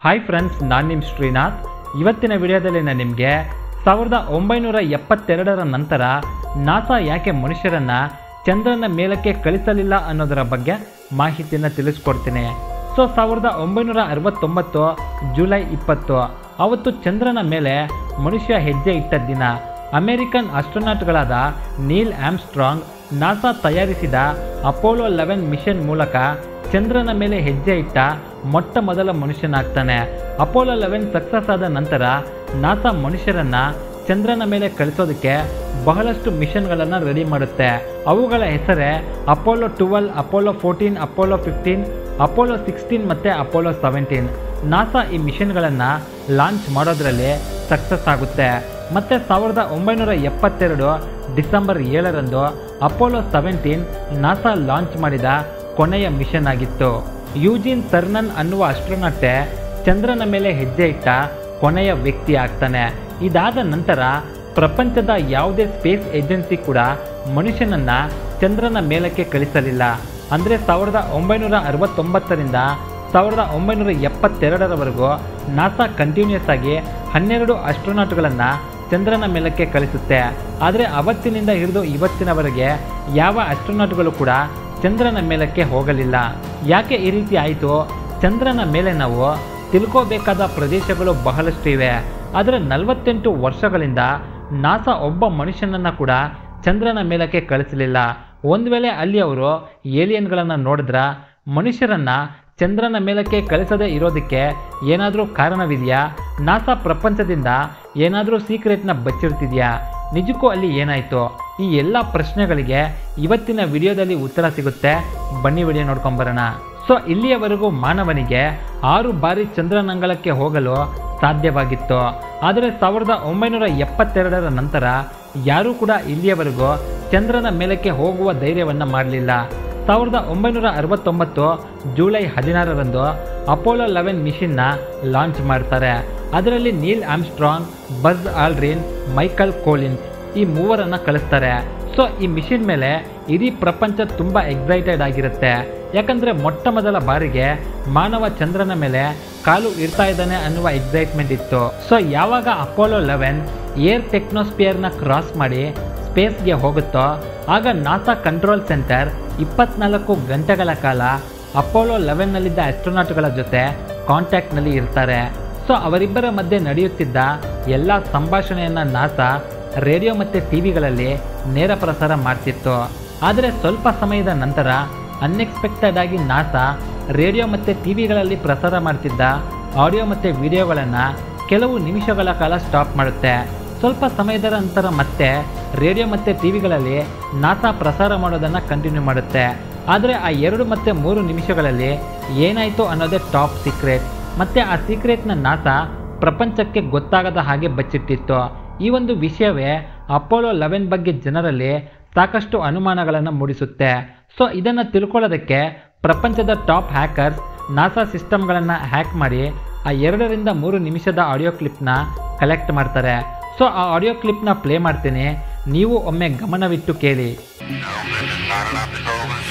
Hi friends ನಾನು ನಿಮ್ಮ ಶ್ರೀನಾಥ್ ಇವತ್ತಿನ ವಿಡಿಯೋದಲ್ಲಿ ನಾನು ನಿಮಗೆ ಸಾವಿರದ ಒಂಬೈನೂರ ಎಪ್ಪತ್ತೆರಡರ ನಂತರ ನಾಸಾ ಯಾಕೆ ಮನುಷ್ಯರನ್ನ ಚಂದ್ರನ ಮೇಲಕ್ಕೆ ಕಳಿಸಲಿಲ್ಲ ಅನ್ನೋದರ ಬಗ್ಗೆ ಮಾಹಿತಿಯನ್ನು ತಿಳಿಸ್ಕೊಡ್ತೀನಿ ಸೊ ಸಾವಿರದ ಒಂಬೈನೂರ ಅರವತ್ತೊಂಬತ್ತು ಜುಲೈ ಇಪ್ಪತ್ತು ಅವತ್ತು ಚಂದ್ರನ ಮೇಲೆ ಮನುಷ್ಯ ಹೆಜ್ಜೆ ಇಟ್ಟ ದಿನ ಅಮೆರಿಕನ್ ಆಸ್ಟ್ರೋನಾಟ್ಗಳಾದ ನೀಲ್ ಆಮ್ಸ್ಟ್ರಾಂಗ್ ನಾಸಾ ತಯಾರಿಸಿದ ಅಪೋಲೋ ಲೆವೆನ್ ಮಿಷನ್ ಮೂಲಕ ಚಂದ್ರನ ಮೇಲೆ ಹೆಜ್ಜೆ ಇಟ್ಟ ಮೊಟ್ಟ ಮೊದಲ ಮನುಷ್ಯನಾಗ್ತಾನೆ ಅಪೋಲೋ ಲೆವೆನ್ ಸಕ್ಸಸ್ ಆದ ನಂತರ ನಾಸಾ ಮನುಷ್ಯರನ್ನ ಚಂದ್ರನ ಮೇಲೆ ಕಳಿಸೋದಕ್ಕೆ ಬಹಳಷ್ಟು ಮಿಷನ್ಗಳನ್ನು ರೆಡಿ ಮಾಡುತ್ತೆ ಅವುಗಳ ಹೆಸರೇ Apollo twelve Apollo fourteen Apollo fifteen Apollo sixteen ಮತ್ತು ಅಪೋಲೋ ಸೆವೆಂಟೀನ್ ನಾಸಾ ಈ ಮಿಷನ್ಗಳನ್ನು ಲಾಂಚ್ ಮಾಡೋದ್ರಲ್ಲಿ ಸಕ್ಸಸ್ ಆಗುತ್ತೆ ಮತ್ತು ಸಾವಿರದ ಒಂಬೈನೂರ ಎಪ್ಪತ್ತೆರಡು ಡಿಸೆಂಬರ್ ಏಳರಂದು ಅಪೋಲೋ ಸೆವೆಂಟೀನ್ ನಾಸಾ ಲಾಂಚ್ ಮಾಡಿದ ಕೊನೆಯ ಮಿಷನ್ ಆಗಿತ್ತು ಯೂಜಿನ್ ಸರ್ನನ್ ಅನ್ನುವ ಅಸ್ಟ್ರೋನಟ್ಟೆ ಚಂದ್ರನ ಮೇಲೆ ಹೆಜ್ಜೆ ಇಟ್ಟ ಕೊನೆಯ ವ್ಯಕ್ತಿ ಆಗ್ತಾನೆ ಇದಾದ ನಂತರ ಪ್ರಪಂಚದ ಯಾವುದೇ ಸ್ಪೇಸ್ ಏಜೆನ್ಸಿ ಕೂಡ ಮನುಷ್ಯನನ್ನ ಚಂದ್ರನ ಮೇಲಕ್ಕೆ ಕಳಿಸಲಿಲ್ಲ ಅಂದರೆ ಸಾವಿರದ ಒಂಬೈನೂರ ಅರವತ್ತೊಂಬತ್ತರಿಂದ ಸಾವಿರದ ಒಂಬೈನೂರ ಎಪ್ಪತ್ತೆರಡರವರೆಗೂ ನಾಸಾ ಕಂಟಿನ್ಯೂಸ್ ಆಗಿ ಹನ್ನೆರಡು ಅಸ್ಟ್ರೋನಾಟ್ಗಳನ್ನು ಚಂದ್ರನ ಮೇಲಕ್ಕೆ ಕಳಿಸುತ್ತೆ ಆದರೆ ಅವತ್ತಿನಿಂದ ಹಿಡಿದು ಇವತ್ತಿನವರೆಗೆ ಯಾವ ಅಸ್ಟ್ರೋನಾಟ್ಗಳು ಕೂಡ ಚಂದ್ರನ ಮೇಲಕ್ಕೆ ಹೋಗಲಿಲ್ಲ ಯಾಕೆ ಈ ರೀತಿ ಆಯಿತು ಚಂದ್ರನ ಮೇಲೆ ನಾವು ತಿಳ್ಕೋಬೇಕಾದ ಪ್ರದೇಶಗಳು ಬಹಳಷ್ಟು ಇವೆ ಆದರೆ ನಲವತ್ತೆಂಟು ವರ್ಷಗಳಿಂದ ನಾಸಾ ಒಬ್ಬ ಮನುಷ್ಯನನ್ನು ಕೂಡ ಚಂದ್ರನ ಮೇಲಕ್ಕೆ ಕಳಿಸಲಿಲ್ಲ ಒಂದು ವೇಳೆ ಅಲ್ಲಿ ಅವರು ಏಲಿಯನ್ಗಳನ್ನು ನೋಡಿದ್ರ ಮನುಷ್ಯರನ್ನ ಚಂದ್ರನ ಮೇಲಕ್ಕೆ ಕಳಿಸದೇ ಇರೋದಕ್ಕೆ ಏನಾದರೂ ಕಾರಣವಿದೆಯಾ ನಾಸಾ ಪ್ರಪಂಚದಿಂದ ಏನಾದರೂ ಸೀಕ್ರೆಟ್ನ ಬಚ್ಚಿಡ್ತಿದ್ಯಾ ನಿಜಕ್ಕೂ ಅಲ್ಲಿ ಏನಾಯಿತು ಈ ಎಲ್ಲ ಪ್ರಶ್ನೆಗಳಿಗೆ ಇವತ್ತಿನ ವಿಡಿಯೋದಲ್ಲಿ ಉತ್ತರ ಸಿಗುತ್ತೆ ಬನ್ನಿ ವಿಡಿಯೋ ನೋಡ್ಕೊಂಬರೋಣ ಸೊ ಇಲ್ಲಿಯವರೆಗೂ ಮಾನವನಿಗೆ ಆರು ಬಾರಿ ಚಂದ್ರನಂಗಳಕ್ಕೆ ಹೋಗಲು ಸಾಧ್ಯವಾಗಿತ್ತು ಆದರೆ ಸಾವಿರದ ಒಂಬೈನೂರ ಎಪ್ಪತ್ತೆರಡರ ನಂತರ ಯಾರೂ ಕೂಡ ಇಲ್ಲಿಯವರೆಗೂ ಚಂದ್ರನ ಮೇಲಕ್ಕೆ ಹೋಗುವ ಧೈರ್ಯವನ್ನು ಮಾಡಲಿಲ್ಲ ಸಾವಿರದ ಒಂಬೈನೂರ ಅರವತ್ತೊಂಬತ್ತು ಜುಲೈ ಹದಿನಾರರಂದು ಅಪೋಲೋ ಲೆವೆನ್ ಮಿಷನ್ನ ಲಾಂಚ್ ಮಾಡ್ತಾರೆ ಅದರಲ್ಲಿ Neil Armstrong Buzz Aldrin Michael Collins ಈ ಮೂವರನ್ನ ಕಳಿಸ್ತಾರೆ ಸೊ ಈ ಮಿಷಿನ್ ಮೇಲೆ ಇಡೀ ಪ್ರಪಂಚ ತುಂಬ ಎಕ್ಸೈಟೆಡ್ ಆಗಿರುತ್ತೆ ಯಾಕಂದರೆ ಮೊಟ್ಟ ಮೊದಲ ಬಾರಿಗೆ ಮಾನವ ಚಂದ್ರನ ಮೇಲೆ ಕಾಲು ಇಡ್ತಾ ಇದ್ದಾನೆ ಅನ್ನುವ ಎಕ್ಸೈಟ್ಮೆಂಟ್ ಇತ್ತು ಸೊ ಯಾವಾಗ ಅಪೋಲೋ ಲೆವೆನ್ ಏರ್ ಟೆಕ್ನೋಸ್ಪಿಯರ್ನ ಕ್ರಾಸ್ ಮಾಡಿ ಸ್ಪೇಸ್ಗೆ ಹೋಗುತ್ತೋ ಆಗ ನಾಸಾ ಕಂಟ್ರೋಲ್ ಸೆಂಟರ್ ಇಪ್ಪತ್ನಾಲ್ಕು ಗಂಟೆಗಳ ಕಾಲ ಅಪೋಲೋ ಲೆವೆನ್ನಲ್ಲಿದ್ದ ಆಸ್ಟ್ರೋನಾಟ್ಗಳ ಜೊತೆ ಕಾಂಟ್ಯಾಕ್ಟ್ನಲ್ಲಿ ಇರ್ತಾರೆ ಸೊ ಅವರಿಬ್ಬರ ಮಧ್ಯೆ ನಡೆಯುತ್ತಿದ್ದ ಎಲ್ಲ ಸಂಭಾಷಣೆಯನ್ನು ನಾಸಾ ರೇಡಿಯೋ ಮತ್ತು ಟಿ ವಿಗಳಲ್ಲಿ ನೇರ ಪ್ರಸಾರ ಮಾಡ್ತಿತ್ತು ಆದರೆ ಸ್ವಲ್ಪ ಸಮಯದ ನಂತರ ಅನ್ಎಕ್ಸ್ಪೆಕ್ಟೆಡ್ ಆಗಿ ನಾಸಾ ರೇಡಿಯೋ ಮತ್ತು ಟಿ ವಿಗಳಲ್ಲಿ ಪ್ರಸಾರ ಮಾಡ್ತಿದ್ದ ಆಡಿಯೋ ಮತ್ತು ವಿಡಿಯೋಗಳನ್ನು ಕೆಲವು ನಿಮಿಷಗಳ ಕಾಲ ಸ್ಟಾಪ್ ಮಾಡುತ್ತೆ ಸ್ವಲ್ಪ ಸಮಯದ ನಂತರ ಮತ್ತೆ ರೇಡಿಯೋ ಮತ್ತು ಟಿ ವಿಗಳಲ್ಲಿ ನಾಸಾ ಪ್ರಸಾರ ಮಾಡೋದನ್ನು ಕಂಟಿನ್ಯೂ ಮಾಡುತ್ತೆ ಆದರೆ ಆ ಎರಡು ಮತ್ತು ಮೂರು ನಿಮಿಷಗಳಲ್ಲಿ ಏನಾಯಿತು ಅನ್ನೋದೇ ಟಾಪ್ ಸೀಕ್ರೆಟ್ ಮತ್ತು ಆ ಸೀಕ್ರೆಟ್ನ ನಾಸಾ ಪ್ರಪಂಚಕ್ಕೆ ಗೊತ್ತಾಗದ ಹಾಗೆ ಬಚ್ಚಿಟ್ಟಿತ್ತು ಈ ಒಂದು ವಿಷಯವೇ ಅಪೋಲೋ ಲೆವೆನ್ ಬಗ್ಗೆ ಜನರಲ್ಲಿ ಸಾಕಷ್ಟು ಅನುಮಾನಗಳನ್ನು ಮೂಡಿಸುತ್ತೆ ಸೊ ಇದನ್ನು ತಿಳ್ಕೊಳ್ಳೋದಕ್ಕೆ ಪ್ರಪಂಚದ ಟಾಪ್ ಹ್ಯಾಕರ್ಸ್ ನಾಸಾ ಸಿಸ್ಟಮ್ಗಳನ್ನು ಹ್ಯಾಕ್ ಮಾಡಿ ಆ ಎರಡರಿಂದ ಮೂರು ನಿಮಿಷದ ಆಡಿಯೋ ಕ್ಲಿಪ್ನ ಕಲೆಕ್ಟ್ ಮಾಡ್ತಾರೆ ಸೊ ಆ ಆಡಿಯೋ ಕ್ಲಿಪ್ನ ಪ್ಲೇ ಮಾಡ್ತೀನಿ ನೀವು ಒಮ್ಮೆ ಗಮನವಿಟ್ಟು ಕೇಳಿ No, this is not enough to hold us.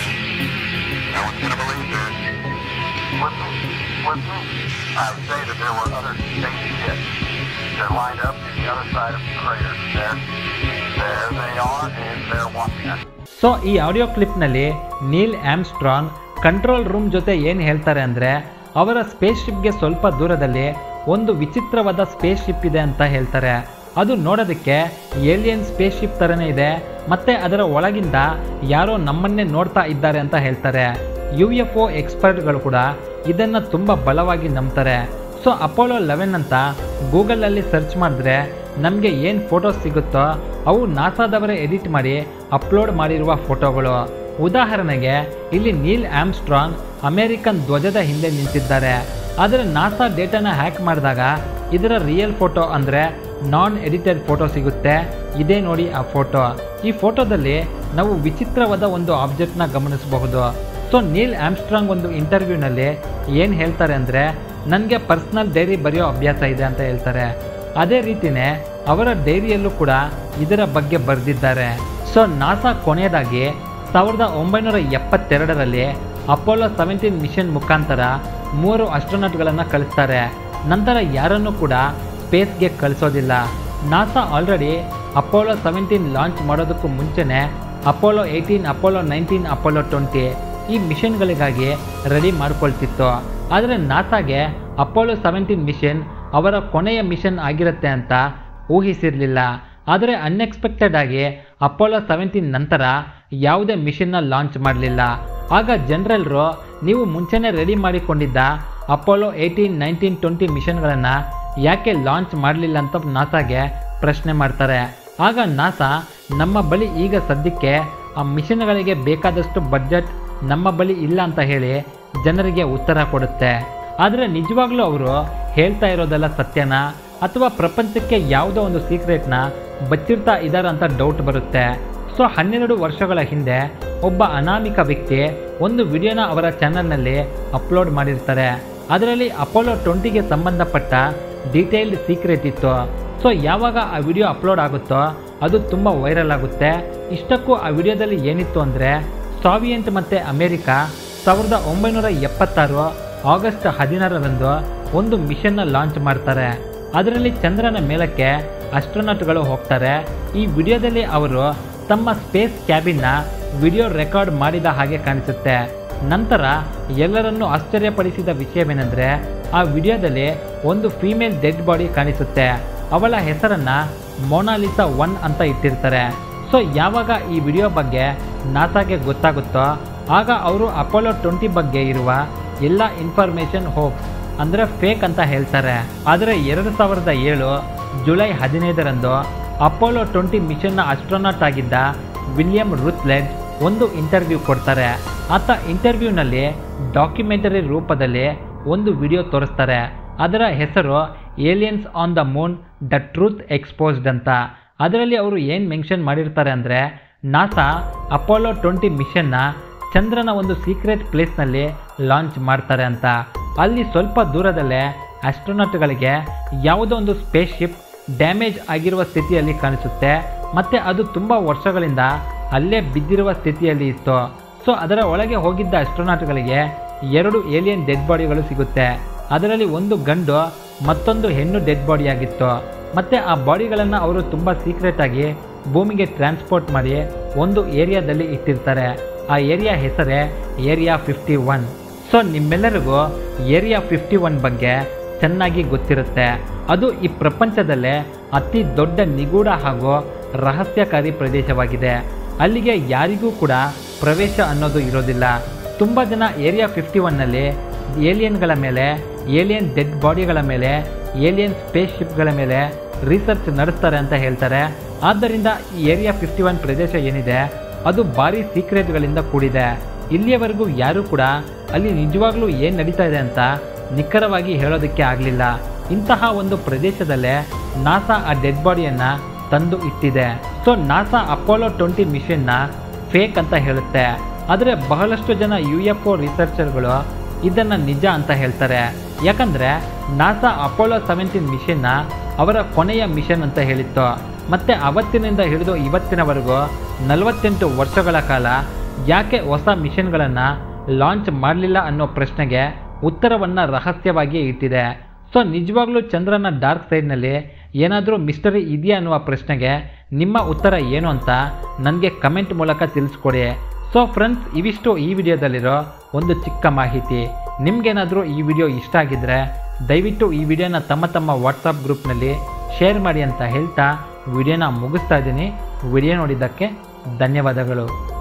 No one's gonna believe this. With me, with me, I would say that there were other spaceships that lined up to the other side of the crater. There, there they are, and they're watching us. So ಈ audio ಕ್ಲಿಪ್ನಲ್ಲಿ Neil Armstrong control room ಜೊತೆ ಏನು ಹೇಳ್ತಾರೆ ಅಂದರೆ ಅವರ space ಶಿಪ್ಗೆ ಸ್ವಲ್ಪ ದೂರದಲ್ಲಿ ಒಂದು ವಿಚಿತ್ರವಾದ ಸ್ಪೇಸ್ ಶಿಪ್ ಇದೆ ಅಂತ ಹೇಳ್ತಾರೆ ಅದು ನೋಡೋದಕ್ಕೆ ಏಲಿಯನ್ ಸ್ಪೇಸ್ ಶಿಪ್ ಥರನೇ ಇದೆ ಮತ್ತೆ ಅದರ ಒಳಗಿಂದ ಯಾರೋ ನಮ್ಮನ್ನೇ ನೋಡ್ತಾ ಇದ್ದಾರೆ ಅಂತ ಹೇಳ್ತಾರೆ ಯು ಎಫ್ ಒ ಎಕ್ಸ್ಪರ್ಟ್ಗಳು ಕೂಡ ಇದನ್ನು ತುಂಬ ಬಲವಾಗಿ ನಂಬ್ತಾರೆ ಸೊ ಅಪೋಲೋ ಲೆವೆನ್ ಅಂತ ಗೂಗಲಲ್ಲಿ ಸರ್ಚ್ ಮಾಡಿದ್ರೆ ನಮಗೆ ಏನು ಫೋಟೋಸ್ ಸಿಗುತ್ತೋ ಅವು ನಾಸಾದವರೇ ಎಡಿಟ್ ಮಾಡಿ ಅಪ್ಲೋಡ್ ಮಾಡಿರುವ ಫೋಟೋಗಳು ಉದಾಹರಣೆಗೆ ಇಲ್ಲಿ ನೀಲ್ ಆಮ್ಸ್ಟ್ರಾಂಗ್ ಅಮೆರಿಕನ್ ಧ್ವಜದ ಹಿಂದೆ ನಿಂತಿದ್ದಾರೆ ಆದರೆ ನಾಸಾ ಡೇಟಾನ ಹ್ಯಾಕ್ ಮಾಡಿದಾಗ ಇದರ ರಿಯಲ್ ಫೋಟೋ ಅಂದರೆ ನಾನ್ ಎಡಿಟೆಡ್ ಫೋಟೋ ಸಿಗುತ್ತೆ ಇದೇ ನೋಡಿ ಆ ಫೋಟೋ ಈ ಫೋಟೋದಲ್ಲಿ ನಾವು ವಿಚಿತ್ರವಾದ ಒಂದು ಆಬ್ಜೆಕ್ಟ್ನ ಗಮನಿಸಬಹುದು ಸೊ ನೀಲ್ ಆಮ್ಸ್ಟ್ರಾಂಗ್ ಒಂದು ಇಂಟರ್ವ್ಯೂನಲ್ಲಿ ಏನು ಹೇಳ್ತಾರೆ ಅಂದರೆ ನನಗೆ ಪರ್ಸ್ನಲ್ ಡೈರಿ ಬರೆಯೋ ಅಭ್ಯಾಸ ಇದೆ ಅಂತ ಹೇಳ್ತಾರೆ ಅದೇ ರೀತಿನೇ ಅವರ ಡೈರಿಯಲ್ಲೂ ಕೂಡ ಇದರ ಬಗ್ಗೆ ಬರೆದಿದ್ದಾರೆ ಸೊ ನಾಸಾ ಕೊನೆಯದಾಗಿ ಸಾವಿರದ ಒಂಬೈನೂರ ಎಪ್ಪತ್ತೆರಡರಲ್ಲಿ ಅಪೋಲೋ ಸೆವೆಂಟೀನ್ ಮಿಷನ್ ಮುಖಾಂತರ ಮೂರು ಅಸ್ಟ್ರೋನಾಟ್ಗಳನ್ನು ಕಳಿಸ್ತಾರೆ ನಂತರ ಯಾರನ್ನೂ ಕೂಡ ಸ್ಪೇಸ್ಗೆ ಕಳಿಸೋದಿಲ್ಲ NASA already Apollo seventeen launch ಮಾಡೋದಕ್ಕೂ ಮುಂಚೆನೇ Apollo eighteen Apollo nineteen Apollo twenty ಈ ಮಿಷನ್ಗಳಿಗಾಗಿ ರೆಡಿ ಮಾಡ್ಕೊಳ್ತಿತ್ತು ಆದರೆ ನಾಸಾಗೆ ಅಪೋಲೋ ಸೆವೆಂಟೀನ್ ಮಿಷನ್ ಅವರ ಕೊನೆಯ ಮಿಷನ್ ಆಗಿರುತ್ತೆ ಅಂತ ಊಹಿಸಿರಲಿಲ್ಲ ಆದರೆ ಅನ್ಎಕ್ಸ್ಪೆಕ್ಟೆಡ್ ಆಗಿ ಅಪೋಲೋ ಸೆವೆಂಟೀನ್ ನಂತರ ಯಾವುದೇ ಮಿಷನ್ನ ಲಾಂಚ್ ಮಾಡಲಿಲ್ಲ ಆಗ ಜನರಲ್ರು ನೀವು ಮುಂಚೆನೇ ರೆಡಿ ಮಾಡಿಕೊಂಡಿದ್ದ ಅಪೋಲೋ ಏಯ್ಟೀನ್ ನೈನ್ಟೀನ್ ಟ್ವೆಂಟಿ ಮಿಷನ್ಗಳನ್ನು ಯಾಕೆ ಲಾಂಚ್ ಮಾಡಲಿಲ್ಲ ಅಂತ ನಾಸಾಗೆ ಪ್ರಶ್ನೆ ಮಾಡ್ತಾರೆ ಆಗ ನಾಸಾ ನಮ್ಮ ಬಳಿ ಈಗ ಸದ್ಯಕ್ಕೆ ಆ ಮಿಷನ್ಗಳಿಗೆ ಬೇಕಾದಷ್ಟು ಬಡ್ಜೆಟ್ ನಮ್ಮ ಬಳಿ ಇಲ್ಲ ಅಂತ ಹೇಳಿ ಜನರಿಗೆ ಉತ್ತರ ಕೊಡುತ್ತೆ ಆದರೆ ನಿಜವಾಗ್ಲೂ ಅವರು ಹೇಳ್ತಾ ಇರೋದೆಲ್ಲ ಸತ್ಯನಾ ಅಥವಾ ಪ್ರಪಂಚಕ್ಕೆ ಯಾವುದೋ ಒಂದು ಸೀಕ್ರೆಟ್ನ ಬಚ್ಚಿರ್ತಾ ಇದ್ದಾರೆ ಅಂತ ಡೌಟ್ ಬರುತ್ತೆ ಸೊ ಹನ್ನೆರಡು ವರ್ಷಗಳ ಹಿಂದೆ ಒಬ್ಬ ಅನಾಮಿಕ ವ್ಯಕ್ತಿ ಒಂದು ವಿಡಿಯೋನ ಅವರ ಚಾನಲ್ನಲ್ಲಿ ಅಪ್ಲೋಡ್ ಮಾಡಿರ್ತಾರೆ ಅದರಲ್ಲಿ ಅಪೋಲೋ ಟ್ವೆಂಟಿಗೆ ಸಂಬಂಧಪಟ್ಟ ಡೀಟೇಲ್ಡ್ ಸೀಕ್ರೆಟ್ ಇತ್ತು ಸೊ ಯಾವಾಗ ಆ ವಿಡಿಯೋ ಅಪ್ಲೋಡ್ ಆಗುತ್ತೋ ಅದು ತುಂಬ ವೈರಲ್ ಆಗುತ್ತೆ ಇಷ್ಟಕ್ಕೂ ಆ ವಿಡಿಯೋದಲ್ಲಿ ಏನಿತ್ತು ಅಂದರೆ ಸಾವಿಯೆಂಟ್ ಮತ್ತು ಅಮೆರಿಕ ಸಾವಿರದ ಒಂಬೈನೂರ ಎಪ್ಪತ್ತಾರು ಆಗಸ್ಟ್ ಹದಿನಾರರಂದು ಒಂದು ಮಿಷನ್ನ ಲಾಂಚ್ ಮಾಡ್ತಾರೆ ಅದರಲ್ಲಿ ಚಂದ್ರನ ಮೇಲಕ್ಕೆ ಅಸ್ಟ್ರೋನಾಟ್ಗಳು ಹೋಗ್ತಾರೆ ಈ ವಿಡಿಯೋದಲ್ಲಿ ಅವರು ತಮ್ಮ ಸ್ಪೇಸ್ ಕ್ಯಾಬಿನ್ನ ವಿಡಿಯೋ ರೆಕಾರ್ಡ್ ಮಾಡಿದ ಹಾಗೆ ಕಾಣಿಸುತ್ತೆ ನಂತರ ಎಲ್ಲರನ್ನೂ ಆಶ್ಚರ್ಯಪಡಿಸಿದ ವಿಷಯವೇನೆಂದರೆ ಆ ವಿಡಿಯೋದಲ್ಲಿ ಒಂದು ಫೀಮೇಲ್ ಡೆಡ್ ಬಾಡಿ ಕಾಣಿಸುತ್ತೆ ಅವಳ ಹೆಸರನ್ನ ಮೊನಾಲಿಸಾ ಒನ್ ಅಂತ ಇಟ್ಟಿರ್ತಾರೆ ಸೊ ಯಾವಾಗ ಈ ವಿಡಿಯೋ ಬಗ್ಗೆ ನಾಸಾಗೆ ಗೊತ್ತಾಗುತ್ತೋ ಆಗ ಅವರು ಅಪೋಲೋ ಟ್ವೆಂಟಿ ಬಗ್ಗೆ ಇರುವ ಎಲ್ಲ ಇನ್ಫಾರ್ಮೇಷನ್ ಹೋಗ್ಸ್ ಅಂದರೆ ಫೇಕ್ ಅಂತ ಹೇಳ್ತಾರೆ ಆದರೆ ಎರಡು ಸಾವಿರದ ಏಳು ಜುಲೈ ಹದಿನೈದರಂದು ಅಪೋಲೋ ಟ್ವೆಂಟಿ ಮಿಷನ್ನ ಅಸ್ಟ್ರೋನಾಟ್ ಆಗಿದ್ದ ವಿಲಿಯಂ ರುತ್ಲೆಡ್ ಒಂದು ಇಂಟರ್ವ್ಯೂ ಕೊಡ್ತಾರೆ ಆತ ಇಂಟರ್ವ್ಯೂನಲ್ಲಿ ಡಾಕ್ಯುಮೆಂಟರಿ ರೂಪದಲ್ಲಿ ಒಂದು ವಿಡಿಯೋ ತೋರಿಸ್ತಾರೆ ಅದರ ಹೆಸರು aliens on the moon the truth exposed ಅಂತ ಅದರಲ್ಲಿ ಅವರು ಏನು ಮೆನ್ಷನ್ ಮಾಡಿರ್ತಾರೆ ಅಂದರೆ ನಾಸಾ ಅಪೋಲೋ ಟ್ವೆಂಟಿ ಮಿಷನ್ನ ಚಂದ್ರನ ಒಂದು ಸೀಕ್ರೆಟ್ ಪ್ಲೇಸ್ನಲ್ಲಿ ಲಾಂಚ್ ಮಾಡ್ತಾರೆ ಅಂತ ಅಲ್ಲಿ ಸ್ವಲ್ಪ ದೂರದಲ್ಲೇ ಆಸ್ಟ್ರೋನಾಟ್ಗಳಿಗೆ ಯಾವುದೋ ಒಂದು ಸ್ಪೇಸ್ ಶಿಪ್ ಡ್ಯಾಮೇಜ್ ಆಗಿರುವ ಸ್ಥಿತಿಯಲ್ಲಿ ಕಾಣಿಸುತ್ತೆ ಮತ್ತು ಅದು ತುಂಬ ವರ್ಷಗಳಿಂದ ಅಲ್ಲೇ ಬಿದ್ದಿರುವ ಸ್ಥಿತಿಯಲ್ಲಿ ಇತ್ತು ಸೊ ಅದರ ಒಳಗೆ ಹೋಗಿದ್ದ ಅಸ್ಟ್ರೋನಾಟ್ಗಳಿಗೆ ಎರಡು ಏಲಿಯನ್ ಡೆಡ್ ಬಾಡಿಗಳು ಸಿಗುತ್ತೆ ಅದರಲ್ಲಿ ಒಂದು ಗಂಡು ಮತ್ತೊಂದು ಹೆಣ್ಣು ಡೆಡ್ ಬಾಡಿ ಆಗಿತ್ತು ಮತ್ತೆ ಆ ಬಾಡಿಗಳನ್ನು ಅವರು ತುಂಬ ಸೀಕ್ರೆಟ್ ಆಗಿ ಭೂಮಿಗೆ ಟ್ರಾನ್ಸ್ಪೋರ್ಟ್ ಮಾಡಿ ಒಂದು ಏರಿಯಾದಲ್ಲಿ ಇಟ್ಟಿರ್ತಾರೆ ಆ ಏರಿಯಾ ಹೆಸರೇ ಏರಿಯಾ ಫಿಫ್ಟಿ ಒನ್ ಸೊ ನಿಮ್ಮೆಲ್ಲರಿಗೂ ಏರಿಯಾ ಫಿಫ್ಟಿ ಒನ್ ಬಗ್ಗೆ ಚೆನ್ನಾಗಿ ಗೊತ್ತಿರುತ್ತೆ ಅದು ಈ ಪ್ರಪಂಚದಲ್ಲೇ ಅತಿ ದೊಡ್ಡ ನಿಗೂಢ ಹಾಗೂ ರಹಸ್ಯಕಾರಿ ಪ್ರದೇಶವಾಗಿದೆ ಅಲ್ಲಿಗೆ ಯಾರಿಗೂ ಕೂಡ ಪ್ರವೇಶ ಅನ್ನೋದು ಇರೋದಿಲ್ಲ ತುಂಬ ಜನ ಏರಿಯಾ ಫಿಫ್ಟಿ ಒನ್ನಲ್ಲಿ ಏಲಿಯನ್ಗಳ ಮೇಲೆ ಏಲಿಯನ್ ಡೆಡ್ ಬಾಡಿಗಳ ಮೇಲೆ ಏಲಿಯನ್ ಸ್ಪೇಸ್ ಶಿಪ್ಗಳ ಮೇಲೆ ರಿಸರ್ಚ್ ನಡೆಸ್ತಾರೆ ಅಂತ ಹೇಳ್ತಾರೆ ಆದ್ದರಿಂದ ಈ ಏರಿಯಾ ಫಿಫ್ಟಿ ಒನ್ ಪ್ರದೇಶ ಏನಿದೆ ಅದು ಭಾರಿ ಸೀಕ್ರೆಟ್ಗಳಿಂದ ಕೂಡಿದೆ ಇಲ್ಲಿಯವರೆಗೂ ಯಾರೂ ಕೂಡ ಅಲ್ಲಿ ನಿಜವಾಗ್ಲೂ ಏನು ನಡೀತಾ ಇದೆ ಅಂತ ನಿಖರವಾಗಿ ಹೇಳೋದಕ್ಕೆ ಆಗಲಿಲ್ಲ ಇಂತಹ ಒಂದು ಪ್ರದೇಶದಲ್ಲೇ ನಾಸಾ ಆ ಡೆಡ್ ಬಾಡಿಯನ್ನು ತಂದು ಇಟ್ಟಿದೆ ಸೊ ನಾಸಾ ಅಪೋಲೋ ಟ್ವೆಂಟಿ ಮಿಷನ್ನ ಫೇಕ್ ಅಂತ ಹೇಳುತ್ತೆ ಆದರೆ ಬಹಳಷ್ಟು ಜನ ಯು ಎಫ್ ಒ ರಿಸರ್ಚರ್ಗಳು ಇದನ್ನು ನಿಜ ಅಂತ ಹೇಳ್ತಾರೆ ಯಾಕಂದರೆ ನಾಸಾ ಅಪೋಲೋ ಸೆವೆಂಟೀನ್ ಮಿಷನ್ನ ಅವರ ಕೊನೆಯ ಮಿಷನ್ ಅಂತ ಹೇಳಿತ್ತು ಮತ್ತೆ ಅವತ್ತಿನಿಂದ ಹಿಡಿದು ಇವತ್ತಿನವರೆಗೂ ನಲವತ್ತೆಂಟು ವರ್ಷಗಳ ಕಾಲ ಯಾಕೆ ಹೊಸ ಮಿಷನ್ಗಳನ್ನು ಲಾಂಚ್ ಮಾಡಲಿಲ್ಲ ಅನ್ನೋ ಪ್ರಶ್ನೆಗೆ ಉತ್ತರವನ್ನು ರಹಸ್ಯವಾಗಿ ಇಟ್ಟಿದೆ ಸೊ ನಿಜವಾಗ್ಲೂ ಚಂದ್ರನ ಡಾರ್ಕ್ ಸೈಡ್ನಲ್ಲಿ ಏನಾದರೂ ಮಿಸ್ಟರಿ ಇದೆಯಾ ಅನ್ನುವ ಪ್ರಶ್ನೆಗೆ ನಿಮ್ಮ ಉತ್ತರ ಏನು ಅಂತ ನನಗೆ ಕಮೆಂಟ್ ಮೂಲಕ ತಿಳಿಸ್ಕೊಡಿ ಸೊ ಫ್ರೆಂಡ್ಸ್ ಇವಿಷ್ಟು ಈ ವಿಡಿಯೋದಲ್ಲಿರೋ ಒಂದು ಚಿಕ್ಕ ಮಾಹಿತಿ ನಿಮ್ಗೇನಾದರೂ ಈ ವಿಡಿಯೋ ಇಷ್ಟ ಆಗಿದ್ರೆ ದಯವಿಟ್ಟು ಈ ವಿಡಿಯೋನ ತಮ್ಮ ತಮ್ಮ ವಾಟ್ಸಪ್ ಗ್ರೂಪ್ನಲ್ಲಿ ಶೇರ್ ಮಾಡಿ ಅಂತ ಹೇಳ್ತಾ ವಿಡಿಯೋನ ಮುಗಿಸ್ತಾ ಇದ್ದೀನಿ ವಿಡಿಯೋ ನೋಡಿದ್ದಕ್ಕೆ ಧನ್ಯವಾದಗಳು